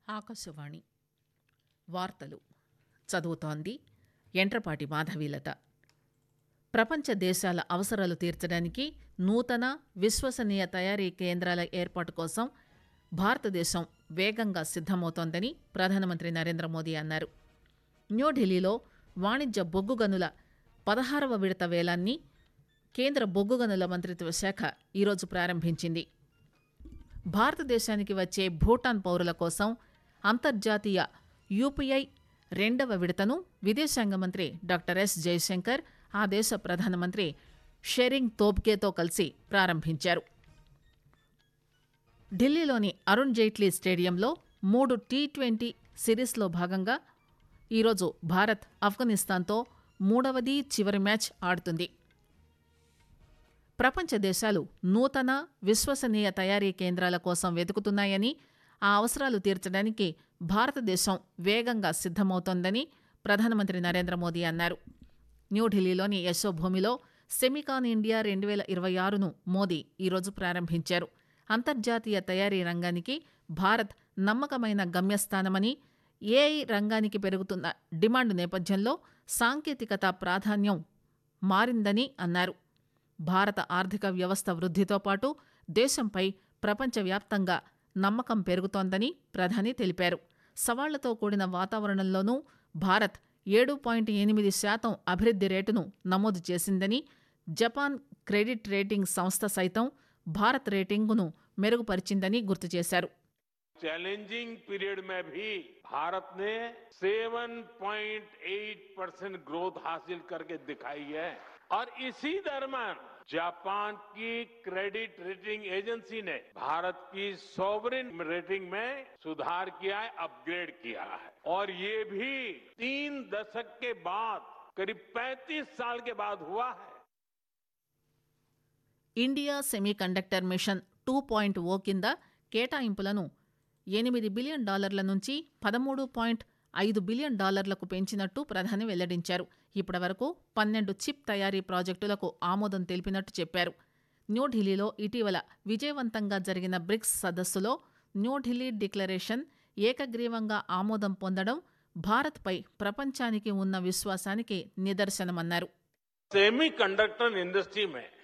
ఆకాశవాణి వార్తలు చదువుతోంది ఎంట్రపాటి మాధవీలత ప్రపంచ దేశాల అవసరాలు తీర్చడానికి నూతన విశ్వసనీయ తయారీ కేంద్రాల ఏర్పాటు కోసం భారతదేశం వేగంగా సిద్దమవుతోందని ప్రధానమంత్రి నరేంద్ర మోదీ అన్నారు న్యూఢిల్లీలో వాణిజ్య బొగ్గు గనుల పదహారవ విడత వేలాన్ని కేంద్ర బొగ్గు గనుల మంత్రిత్వ శాఖ ఈరోజు ప్రారంభించింది భారతదేశానికి వచ్చే భూటాన్ పౌరుల కోసం అంతర్జాతీయ యూపీఐ రెండవ విడతను విదేశాంగ మంత్రి డాక్టర్ ఎస్ జయశంకర్ ఆ దేశ ప్రధానమంత్రి షెరింగ్ తోబ్గేతో కలిసి ప్రారంభించారు ఢిల్లీలోని అరుణ్ జైట్లీ స్టేడియంలో మూడు టీ ట్వంటీ సిరీస్లో భాగంగా ఈరోజు భారత్ ఆఫ్ఘనిస్తాన్తో మూడవది చివరి మ్యాచ్ ఆడుతుంది ప్రపంచ దేశాలు నూతన విశ్వసనీయ తయారీ కేంద్రాల కోసం వెతుకుతున్నాయని ఆ అవసరాలు తీర్చడానికి భారతదేశం వేగంగా సిద్దమవుతోందని ప్రధానమంత్రి నరేంద్ర మోదీ అన్నారు న్యూఢిల్లీలోని యశోభూమిలో సెమికాన్ ఇండియా రెండు వేల ఇరవై ఆరును మోదీ ఈరోజు ప్రారంభించారు అంతర్జాతీయ తయారీ రంగానికి భారత్ నమ్మకమైన గమ్యస్థానమని ఏఐ రంగానికి పెరుగుతున్న డిమాండ్ నేపథ్యంలో సాంకేతికత ప్రాధాన్యం మారిందని అన్నారు భారత ఆర్థిక వ్యవస్థ వృద్ధితో పాటు దేశంపై ప్రపంచవ్యాప్తంగా నమ్మకం పెరుగుతోందని ప్రధాని తెలిపారు సవాళ్లతో కూడిన వాతావరణంలోనూ భారత్ ఏడు పాయింట్ ఎనిమిది శాతం అభివృద్ధి రేటును నమోదు చేసిందని జపాన్ క్రెడిట్ రేటింగ్ సంస్థ సైతం భారత్ రేటింగును మెరుగుపరిచిందని గుర్తు చేశారు चैलेंजिंग पीरियड में भी भारत ने 7.8 परसेंट ग्रोथ हासिल करके दिखाई है और इसी दरम्यान जापान की क्रेडिट रेटिंग एजेंसी ने भारत की सॉवरिन रेटिंग में सुधार किया है अपग्रेड किया है और ये भी तीन दशक के बाद करीब 35 साल के बाद हुआ है India semiconductor mission two point O కింద కేటాయింపులను ఎనిమిది బిలియన్ డాలర్ల నుంచి పదమూడు పాయింట్ ఐదు బిలియన్ డాలర్లకు పెంచినట్టు ప్రధాని వెల్లడించారు ఇప్పటివరకు పన్నెండు చిప్ తయారీ ప్రాజెక్టులకు ఆమోదం తెలిపినట్టు చెప్పారు న్యూఢిల్లీలో ఇటీవల విజయవంతంగా జరిగిన బ్రిక్స్ సదస్సులో న్యూఢిల్లీ డిక్లరేషన్ ఏకగ్రీవంగా ఆమోదం పొందడం భారత్పై ప్రపంచానికి ఉన్న విశ్వాసానికి నిదర్శనమన్నారు सेमीकंडक्टर इंडस्ट्री में